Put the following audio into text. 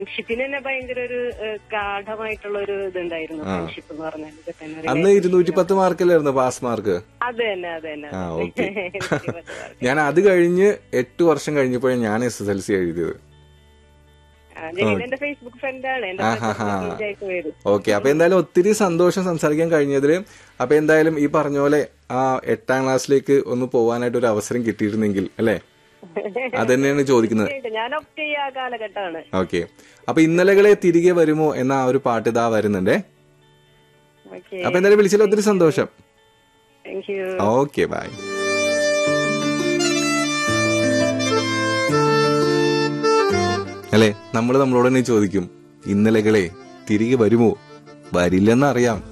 ഫ്രണ്ട്ഷിപ്പിന് തന്നെ ഭയങ്കര ഒരു ഏഹ്, ഗാഠമായിട്ടുള്ള ഒരു ഇതുണ്ടായിരുന്നു ആ. ഫ്രണ്ട്ഷിപ്പ് എന്ന് പറഞ്ഞാൽ ഇതൊക്കെ തന്നെ ഒരു അന്ന് ഇരുന്നൂറ്റി പത്ത് മാർക്കല്ലായിരുന്നു പാസ് മാർക്ക് അത് തന്നെ അത് തന്നെ ആ അത് ഓക്കെ തന്നെ. ഞാൻ അത് കഴിഞ്ഞ് എട്ട് വർഷം കഴിഞ്ഞപ്പോഴാണ് ഞാൻ എസ് എസ് എൽ സി എഴുതിയത് ആ, ജലീൽ എന്റെ ഫേസ്ബുക്ക് ഫ്രണ്ടാണ് എന്റെ ആഹാഹാ. ആയിട്ട് വരും ഓക്കെ അപ്പൊ എന്തായാലും ഒത്തിരി സന്തോഷം സംസാരിക്കാൻ കഴിഞ്ഞതിൽ അപ്പൊ എന്തായാലും ഈ പറഞ്ഞ പോലെ ആ എട്ടാം ക്ലാസ്സിലേക്ക് ഒന്ന് പോവാനായിട്ട് ഒരു അവസരം കിട്ടിയിരുന്നെങ്കിൽ അല്ലേ അത് തന്നെയാണ് ചോദിക്കുന്നത് ഞാൻ ഒപ്റ്റ് ചെയ്യ ആ കാലഘട്ടമാണ് ഓക്കെ അപ്പൊ ഇന്നലകളെ തിരികെ വരുമോ എന്ന ആ ഒരു പാട്ട് ഇതാ വരുന്നുണ്ടേ ഓക്കെ അപ്പൊ എന്തായാലും വിളിച്ചതിൽ ഒത്തിരി സന്തോഷം താങ്ക് യു ഓക്കെ ബൈ അല്ലെ നമ്മൾ നമ്മളോട് തന്നെ ചോദിക്കും ഇന്നലകളെ തിരികെ വരുമോ വരില്ലെന്നറിയാം